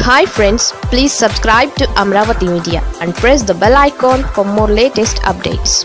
hi friends please subscribe to Amaravati media and press the bell icon for more latest updates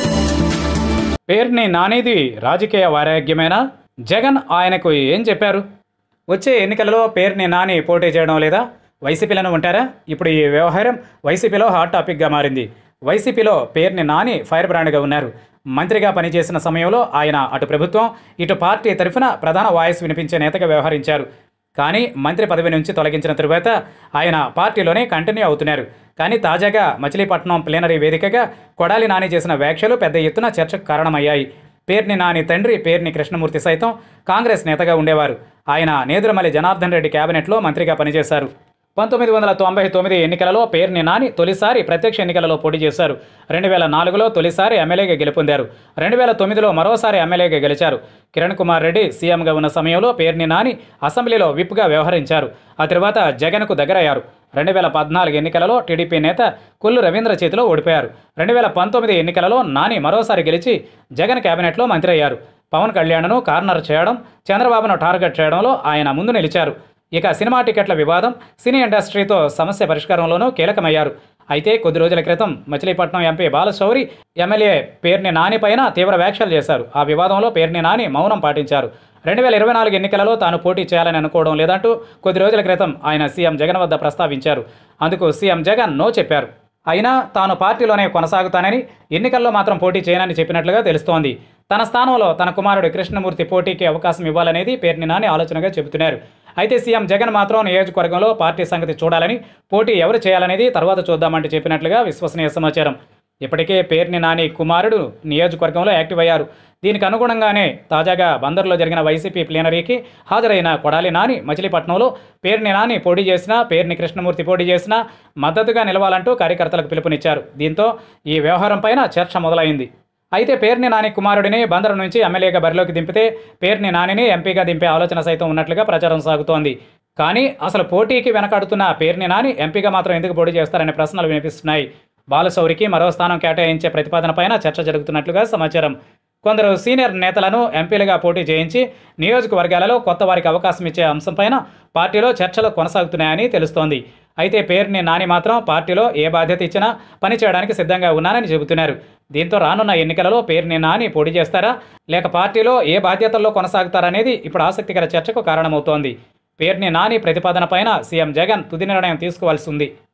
పేరుని నానేది రాజకీయ వైరాగ్యమేనా జగన్ ఆయనకు ఏం చెప్పారు వచ్చే ఎన్నికలలో పేరుని నాని పోటీ చేయడం లేదా వైసీపీలను ఉంటారా ఇప్పుడు ఈ వ్యవహారం వైసీపీలో హాట్ టాపిక్గా మారింది వైసీపీలో పేరుని నాని ఫైర్ బ్రాండ్గా ఉన్నారు మంత్రిగా పనిచేసిన సమయంలో ఆయన అటు ప్రభుత్వం ఇటు పార్టీ తరఫున ప్రధాన వాయిస్ వినిపించే నేతగా వ్యవహరించారు కానీ మంత్రి పదవి నుంచి తొలగించిన తరువాత ఆయన పార్టీలోనే కంటిన్యూ అవుతున్నారు కానీ తాజాగా మచిలీపట్నం ప్లేనరీ వేదికగా కొడాలి నాని చేసిన వ్యాఖ్యలు పెద్ద ఎత్తున చర్చకు కారణమయ్యాయి పేర్ని నాని తండ్రి పేర్ని కృష్ణమూర్తి సైతం కాంగ్రెస్ నేతగా ఉండేవారు ఆయన నేదురమల్లి జనార్దన్ రెడ్డి కేబినెట్లో మంత్రిగా పనిచేశారు పంతొమ్మిది వందల తొంభై తొమ్మిది ఎన్నికలలో పేర్ని నాని తొలిసారి ప్రత్యక్ష ఎన్నికలలో పోటీ చేశారు రెండు వేల నాలుగులో తొలిసారి ఎమ్మెల్యేగా గెలుపొందారు రెండు వేల తొమ్మిదిలో మరోసారి ఎమ్మెల్యేగా గెలిచారు కిరణ్ కుమార్ రెడ్డి సీఎంగా ఉన్న సమయంలో పేర్ని నాని అసెంబ్లీలో విప్గా వ్యవహరించారు ఆ తర్వాత జగన్కు దగ్గరయ్యారు రెండు వేల పద్నాలుగు ఎన్నికలలో టీడీపీ నేత కొల్లు రవీంద్ర చేతిలో ఓడిపోయారు రెండు వేల పంతొమ్మిది ఎన్నికలలో నాని మరోసారి గెలిచి జగన్ కేబినెట్లో మంత్రి అయ్యారు పవన్ కళ్యాణ్ను కార్నర్ చేయడం చంద్రబాబును టార్గెట్ చేయడంలో ఆయన ముందు నిలిచారు ఇక సినిమా టికెట్ల వివాదం సినీ ఇండస్ట్రీతో సమస్య పరిష్కారంలోనూ కీలకమయ్యారు అయితే కొద్ది రోజుల క్రితం మచిలీపట్నం ఎంపీ బాలశౌరి ఎమ్మెల్యే పేర్ని నాని పైన తీవ్ర వ్యాఖ్యలు చేశారు ఆ వివాదంలో పేర్ని నాని మౌనం పాటించారు రెండు వేల ఇరవై నాలుగు ఎన్నికలలో తాను పోటీ చేయాలని అనుకోవడం లేదంటూ కొద్ది రోజుల క్రితం ఆయన సీఎం జగన్ వద్ద ప్రస్తావించారు అందుకు సీఎం జగన్ నో చెప్పారు అయినా తాను పార్టీలోనే కొనసాగుతానని ఎన్నికల్లో మాత్రం పోటీ చేయనని చెప్పినట్లుగా తెలుస్తోంది తన స్థానంలో తన కుమారుడు కృష్ణమూర్తి పోటీకి అవకాశం ఇవ్వాలనేది పేర్ని నాని ఆలోచనగా చెబుతున్నారు అయితే సీఎం జగన్ మాత్రం నియోజకవర్గంలో పార్టీ సంగతి చూడాలని పోటీ ఎవరు చేయాలనేది తర్వాత చూద్దామంటూ చెప్పినట్లుగా విశ్వసనీయ సమాచారం ఇప్పటికే పేర్ని నాని కుమారుడు నియోజకవర్గంలో యాక్టివ్ అయ్యారు దీనికి అనుగుణంగానే తాజాగా బందర్లో జరిగిన వైసీపీ ప్లీనరీకి హాజరైన కొడాలి నాని మచిలీపట్నంలో పేర్ని నాని పోటీ చేసినా పేర్ని కృష్ణమూర్తి పోటీ చేసినా మద్దతుగా నిలవాలంటూ కార్యకర్తలకు పిలుపునిచ్చారు దీంతో ఈ వ్యవహారం పైన చర్చ మొదలైంది అయితే పేర్ని నాని కుమారుడిని బందరు నుంచి ఎమ్మెల్యేగా బరిలోకి దింపితే పేర్ని నానిని ఎంపీగా దింపే ఆలోచన సైతం ఉన్నట్లుగా ప్రచారం సాగుతోంది కానీ అసలు పోటీకి వెనకాడుతున్న పేర్ని నాని ఎంపీగా మాత్రం ఎందుకు పోటీ చేస్తారనే ప్రశ్నలు వినిపిస్తున్నాయి బాలశౌరికి మరో స్థానం కేటాయించే ప్రతిపాదనపైన చర్చ జరుగుతున్నట్లుగా సమాచారం కొందరు సీనియర్ నేతలను ఎంపీలుగా పోటీ చేయించి నియోజకవర్గాలలో కొత్త వారికి అవకాశం ఇచ్చే అంశంపైన పార్టీలో చర్చలు కొనసాగుతున్నాయని తెలుస్తోంది అయితే పేరుని నాని మాత్రం పార్టీలో ఏ బాధ్యత ఇచ్చినా పని చేయడానికి సిద్ధంగా ఉన్నానని చెబుతున్నారు దీంతో రానున్న ఎన్నికలలో పేరుని నాని పోటీ చేస్తారా లేక పార్టీలో ఏ బాధ్యతల్లో కొనసాగుతారనేది ఇప్పుడు ఆసక్తికర చర్చకు కారణమవుతోంది పేరుని నాని ప్రతిపాదన పైన సీఎం జగన్ తుది నిర్ణయం తీసుకోవాల్సి ఉంది